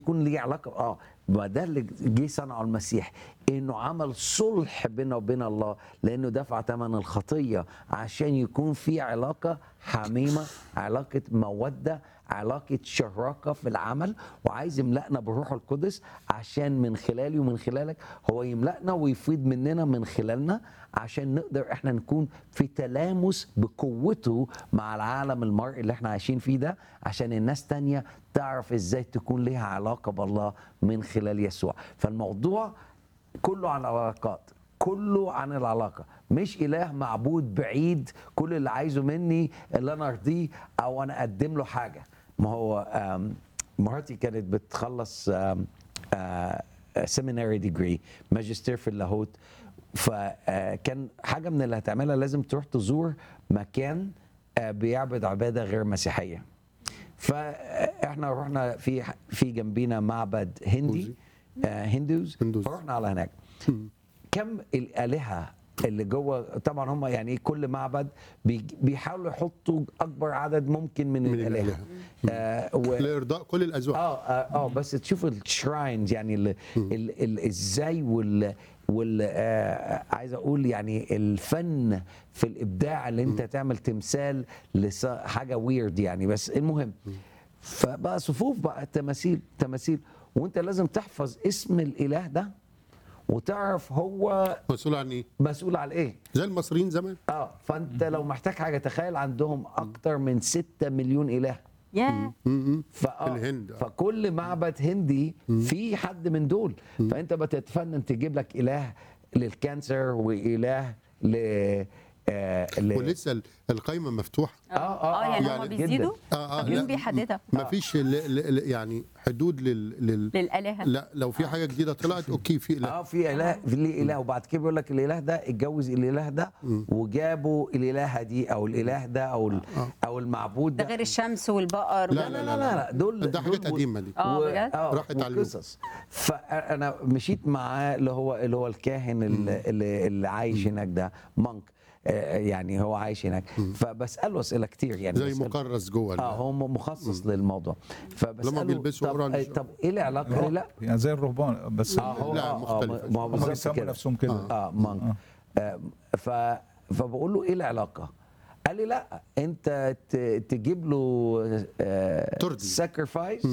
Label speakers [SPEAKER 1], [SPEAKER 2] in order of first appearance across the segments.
[SPEAKER 1] يكون ليه علاقه اه ما ده اللي جه صنعه المسيح انه عمل صلح بينه وبين الله لانه دفع ثمن الخطيه عشان يكون في علاقه حميمه علاقه موده علاقه شراكه في العمل وعايز يملأنا بالروح القدس عشان من خلالي ومن خلالك هو يملأنا ويفيض مننا من خلالنا عشان نقدر احنا نكون في تلامس بقوته مع العالم المرئي اللي احنا عايشين فيه ده عشان الناس تانية تعرف ازاي تكون ليها علاقة بالله من خلال يسوع فالموضوع كله عن العلاقات كله عن العلاقة مش إله معبود بعيد كل اللي عايزه مني اللي أنا أرضيه أو أنا أقدم له حاجة ما هو آم، مراتي كانت بتخلص سيميناري ديجري ماجستير في اللاهوت فكان حاجة من اللي هتعملها لازم تروح تزور مكان آه، بيعبد عبادة غير مسيحية فاحنا رحنا في في جنبينا معبد هندي آه، هندوز
[SPEAKER 2] هندوز.
[SPEAKER 1] فرحنا على هناك كم الالهه اللي جوه طبعا هم يعني كل معبد بيج- بيحاولوا يحطوا اكبر عدد ممكن من,
[SPEAKER 2] من
[SPEAKER 1] الالهه
[SPEAKER 2] الآلهة.
[SPEAKER 1] آه و...
[SPEAKER 2] لارضاء كل الاذواق
[SPEAKER 1] اه اه, آه بس تشوف الشراينز يعني ال ال ال ازاي وال وال آه عايز اقول يعني الفن في الابداع اللي انت تعمل تمثال لحاجه ويرد يعني بس المهم فبقى صفوف بقى تماثيل تماثيل وانت لازم تحفظ اسم الاله ده وتعرف هو
[SPEAKER 2] مسؤول عن ايه؟
[SPEAKER 1] مسؤول على ايه
[SPEAKER 2] زي المصريين زمان
[SPEAKER 1] اه فانت لو محتاج حاجه تخيل عندهم اكتر من 6 مليون اله
[SPEAKER 3] يا
[SPEAKER 2] م-م.
[SPEAKER 1] فآه
[SPEAKER 2] الهند.
[SPEAKER 1] فكل معبد هندي في حد من دول فانت بتتفنن تجيب لك اله للكانسر واله ل آه ل-
[SPEAKER 2] ولسه ال- القايمه مفتوحه
[SPEAKER 1] اه اه
[SPEAKER 3] اه يعني
[SPEAKER 2] يعني
[SPEAKER 3] هم
[SPEAKER 1] جداً.
[SPEAKER 3] بيزيدوا
[SPEAKER 2] اه اه
[SPEAKER 3] طب مين
[SPEAKER 2] لا
[SPEAKER 3] بيحددها
[SPEAKER 2] ما فيش ل- ل- ل- يعني حدود لل, لل...
[SPEAKER 3] للآلهة
[SPEAKER 2] لا لو في حاجه جديده طلعت اوكي في لا
[SPEAKER 1] اه في اله في ليه اله وبعد كده بيقول لك الاله ده اتجوز الاله ده وجابوا الالهه دي او الاله ده او ال- او المعبود
[SPEAKER 3] ده
[SPEAKER 1] ده
[SPEAKER 3] غير الشمس والبقر
[SPEAKER 2] لا،
[SPEAKER 1] لا لا لا, لا دول
[SPEAKER 2] ده حاجات
[SPEAKER 1] دول-
[SPEAKER 2] قديمه دي
[SPEAKER 3] آه،
[SPEAKER 1] و-
[SPEAKER 3] بجد؟
[SPEAKER 1] اه
[SPEAKER 2] راحت على
[SPEAKER 1] وقصص فانا مشيت معاه اللي هو اللي هو الكاهن اللي, اللي, اللي عايش هناك ده مونك يعني هو عايش هناك فبساله اسئله كتير يعني
[SPEAKER 2] زي
[SPEAKER 1] بسأله-
[SPEAKER 2] مكرس جوه
[SPEAKER 1] اه هو مخصص للموضوع فبساله
[SPEAKER 2] بيلبسوا
[SPEAKER 1] طب,
[SPEAKER 2] أورانج.
[SPEAKER 1] طب ايه العلاقه قال لي لا
[SPEAKER 4] يعني زي الرهبان بس
[SPEAKER 1] اه هو
[SPEAKER 2] لا،
[SPEAKER 1] آه، آه،
[SPEAKER 2] مختلفة.
[SPEAKER 1] ما هو
[SPEAKER 4] هم
[SPEAKER 1] بالظبط
[SPEAKER 4] بيسموا
[SPEAKER 1] كده
[SPEAKER 4] نفسهم كده
[SPEAKER 1] اه مونك آه ف فبقول له ايه العلاقه؟ قال لي لا انت ت- تجيب له
[SPEAKER 2] ترضي.
[SPEAKER 1] ساكرفايس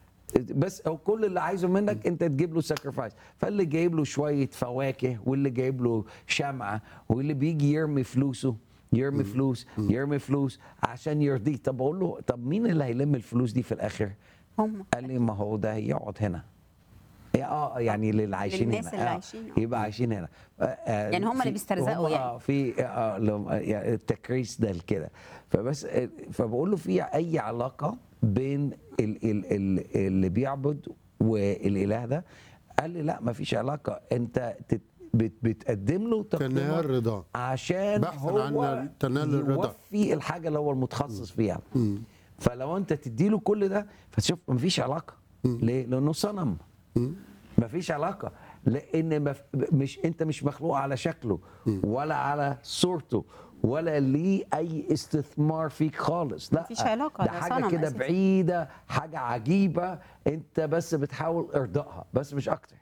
[SPEAKER 1] بس هو كل اللي عايزه منك انت تجيب له ساكرفايس فاللي جايب له شويه فواكه واللي جايب له شمعه واللي بيجي يرمي فلوسه يرمي فلوس يرمي فلوس عشان يرضيه طب اقول له طب مين اللي هيلم الفلوس دي في الاخر؟
[SPEAKER 3] هم
[SPEAKER 1] قال لي ما هو ده يقعد هنا يا اه يعني للي عايشين
[SPEAKER 3] للناس
[SPEAKER 1] هنا
[SPEAKER 3] اللي
[SPEAKER 1] آه،
[SPEAKER 3] عايشين، آه.
[SPEAKER 1] يبقى عايشين هنا آه، آه،
[SPEAKER 3] يعني هم اللي
[SPEAKER 1] في-
[SPEAKER 3] بيسترزقوا
[SPEAKER 1] هم-
[SPEAKER 3] يعني.
[SPEAKER 1] اه في اه لهم- آه، يعني التكريس ده كده فبس آه، فبقول له في اي علاقه بين ال ال ال اللي بيعبد والاله ده قال لي لا ما فيش علاقه انت تت- بت بتقدم له
[SPEAKER 2] تنال
[SPEAKER 1] تقدمه
[SPEAKER 2] رضا
[SPEAKER 1] عشان
[SPEAKER 2] بحثاً
[SPEAKER 1] هو
[SPEAKER 2] عن تنال الرضا.
[SPEAKER 1] يوفي الحاجه اللي هو المتخصص فيها فلو انت تديله كل ده فتشوف مفيش علاقه ليه؟ لانه صنم مفيش علاقه لان مف... مش انت مش مخلوق على شكله ولا على صورته ولا ليه اي استثمار فيك خالص لا
[SPEAKER 3] مفيش علاقة،
[SPEAKER 1] ده
[SPEAKER 3] ده
[SPEAKER 1] حاجه
[SPEAKER 3] صنم
[SPEAKER 1] كده
[SPEAKER 3] أساساً.
[SPEAKER 1] بعيده حاجه عجيبه انت بس بتحاول ارضائها بس مش اكتر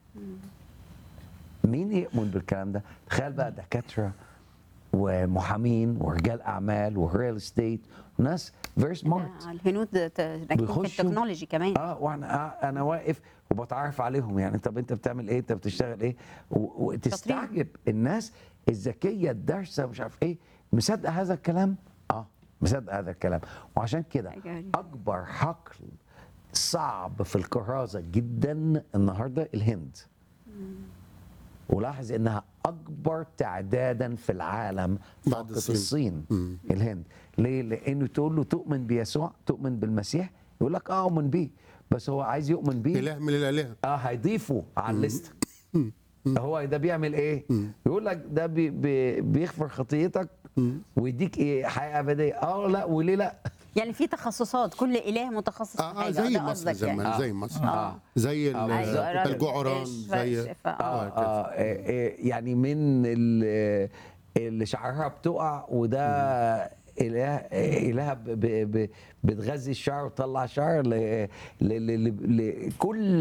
[SPEAKER 1] مين يؤمن بالكلام ده؟ تخيل بقى دكاتره ومحامين ورجال اعمال وريال استيت ناس فيري سمارت
[SPEAKER 3] آه، الهنود ت- راكبين في
[SPEAKER 1] بيخشوا-
[SPEAKER 3] التكنولوجي كمان
[SPEAKER 1] اه وانا آه انا واقف وبتعرف عليهم يعني طب انت بتعمل ايه انت بتشتغل ايه و- وتستعجب الناس الذكيه الدارسه مش عارف ايه مصدق هذا الكلام اه مصدق هذا الكلام وعشان كده
[SPEAKER 3] حاجة غريبة.
[SPEAKER 1] اكبر حقل صعب في الكرازه جدا النهارده الهند ولاحظ انها اكبر تعدادا في العالم
[SPEAKER 2] بعد
[SPEAKER 1] فقط
[SPEAKER 2] الصين.
[SPEAKER 1] الصين الهند ليه لانه تقول له تؤمن بيسوع تؤمن بالمسيح يقول لك اه اؤمن بيه بس هو عايز يؤمن بيه
[SPEAKER 2] اله من الالهه
[SPEAKER 1] اه هيضيفه على الليست هو ده بيعمل ايه يقول لك ده بي بي بيغفر خطيتك ويديك ايه حياه ابديه اه لا وليه لا
[SPEAKER 3] يعني في تخصصات كل اله متخصص في
[SPEAKER 2] اه, آه
[SPEAKER 3] حاجه
[SPEAKER 2] زي
[SPEAKER 3] ده
[SPEAKER 2] مصر
[SPEAKER 3] قصدك
[SPEAKER 2] زمان
[SPEAKER 3] يعني.
[SPEAKER 2] زي مصر
[SPEAKER 1] آه.
[SPEAKER 2] زي ال-
[SPEAKER 1] أيوة،
[SPEAKER 2] الجعران
[SPEAKER 3] إيش-
[SPEAKER 2] زي
[SPEAKER 3] شفاء.
[SPEAKER 1] آه,
[SPEAKER 2] آه،
[SPEAKER 1] آه, آه يعني من ال- اللي شعرها بتقع وده اله اله ب- ب- ب- بتغذي الشعر وتطلع شعر ل- ل- ل- ل- لكل